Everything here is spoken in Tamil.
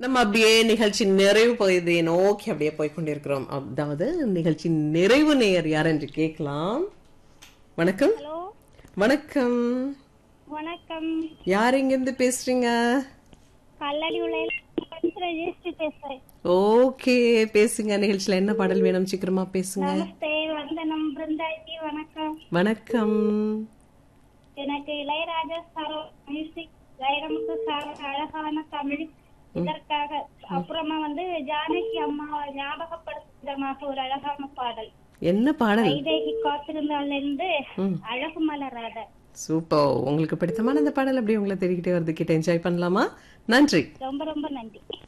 நம்ம அப்படியே நிகழ்ச்சி நிறைவு பகுதியை நோக்கி அப்படியே போய் கொண்டிருக்கிறோம் அதாவது நிகழ்ச்சி நிறைவு நேயர் யார் என்று கேட்கலாம் வணக்கம் ஹலோ வணக்கம் வணக்கம் யார் இங்கிருந்து பேசுறீங்க கல்லடி உலையில ரெஜிஸ்டர் பேசுறேன் ஓகே பேசுங்க நிகழ்ச்சியில என்ன பாடல் வேணும் சீக்கிரமா பேசுங்க நமஸ்தே வந்தனம் பிருந்தாஜி வணக்கம் வணக்கம் எனக்கு Ilaiyaraaja sir music Vairamuthu sir அழகான தமிழ் இதற்காக அப்புறமா வந்து ஜானகி அம்மா ஞாபகப்படுத்துதமாக ஒரு அழகான பாடல் என்ன பாடல் வைதேகி காத்திருந்தாள்ல இருந்து ம். அழகு மலராத சூப்பர் உங்களுக்கு பிடித்தமான அந்த பாடல் அப்படியே உங்களை தெரிவிக்கிட்டே வருது கிட்ட என்ஜாய் பண்ணலாமா நன்றி ரொம்ப ரொம்ப நன்றி